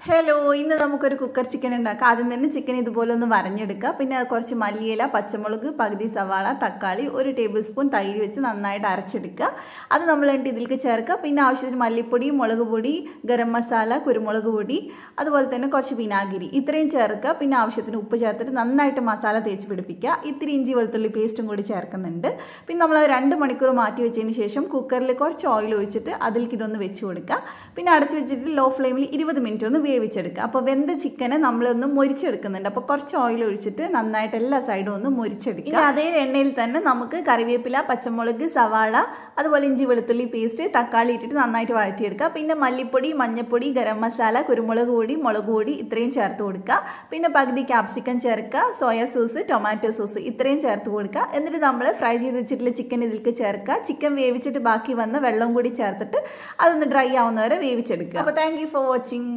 hello ഇന്ന് നമുക്കൊരു cooker chicken ഉണ്ടാക്കാം ആദ്യം തന്നെ ചിക്കൻ ഇതുപോലെ ഒന്ന് വരഞ്ഞെടുക്കുക പിന്നെ കുറച്ച് മല്ലിയില പച്ചമുളക് പകുതി സവാള തക്കാളി ഒരു ടേബിൾ സ്പൂൺ തൈര് വെച്ച് നന്നായിട്ട് അരച്ചെടുക്കുക അത് നമ്മൾ എന്നിട്ട് ഇതിലേക്ക് ചേർക്കുക പിന്നെ ആവശ്യത്തിന് മല്ലിപ്പൊടി മുളക് പൊടി ഗരം മസാല കുരുമുളക് പൊടി അതുപോലെ തന്നെ കുറച്ച് വിനാഗിരി ഇത്രയും ചേർക്കുക പിന്നെ ആവശ്യത്തിന് ഉപ്പ് ചേർത്തിട്ട് നന്നായിട്ട് മസാല തേച്ച് പിടിപ്പിക്കുക ഇത്തിരി ഇഞ്ചി വെളുത്തുള്ളി പേസ്റ്റും കൂടി ചേർക്കുന്നുണ്ട് പിന്നെ നമ്മൾ രണ്ട് മണിക്കൂർ മാറ്റി വെച്ചതിന് ശേഷം കുക്കറിൽ കുറച്ച് ഓയിൽ ഒഴിച്ചിട്ട് അതിലേക്ക് ഇതൊന്ന് വെച്ച് കൊടുക്കുക പിന്നെ അടച്ച് വെച്ചിട്ട് ലോ ഫ്ലെയിമിൽ ഇരുപത് മിനിറ്റ് ഒന്ന് വേവിച്ചെടുക്കുക അപ്പോൾ വെന്ത ചിക്കനെ നമ്മളൊന്ന് മൊരിച്ചെടുക്കുന്നുണ്ട് അപ്പോൾ കുറച്ച് ഓയിൽ ഒഴിച്ചിട്ട് നന്നായിട്ട് എല്ലാ സൈഡും ഒന്ന് മൊരിച്ചെടുക്കുക ഇനി അതേ എണ്ണയിൽ തന്നെ നമുക്ക് കറിവേപ്പില പച്ചമുളക് സവാള അതുപോലെ ഇഞ്ചി വെളുത്തുള്ളി പേസ്റ്റ് തക്കാളി ഇട്ടിട്ട് നന്നായിട്ട് വഴറ്റിയെടുക്കുക പിന്നെ മല്ലിപ്പൊടി മഞ്ഞൾപ്പൊടി ഗരം മസാല കുരുമുളക് പൊടി മുളക് പൊടി ഇത്രയും ചേർത്ത് കൊടുക്കുക പിന്നെ പകുതി ക്യാപ്സിക്കം ചേർക്കുക സോയ സോസ് ടൊമാറ്റോ സോസ് ഇത്രയും ചേർത്ത് കൊടുക്കുക എന്നിട്ട് നമ്മൾ ഫ്രൈ ചെയ്ത് വെച്ചിട്ടുള്ള ചിക്കൻ ഇതിലേക്ക് ചേർക്കുക ചിക്കൻ വേവിച്ചിട്ട് ബാക്കി വന്ന വെള്ളം കൂടി ചേർത്തിട്ട് അതൊന്ന് ഡ്രൈ ആവുന്നവരെ വേവിച്ചെടുക്കുക അപ്പോൾ താങ്ക് യു ഫോർ വാച്ചിങ്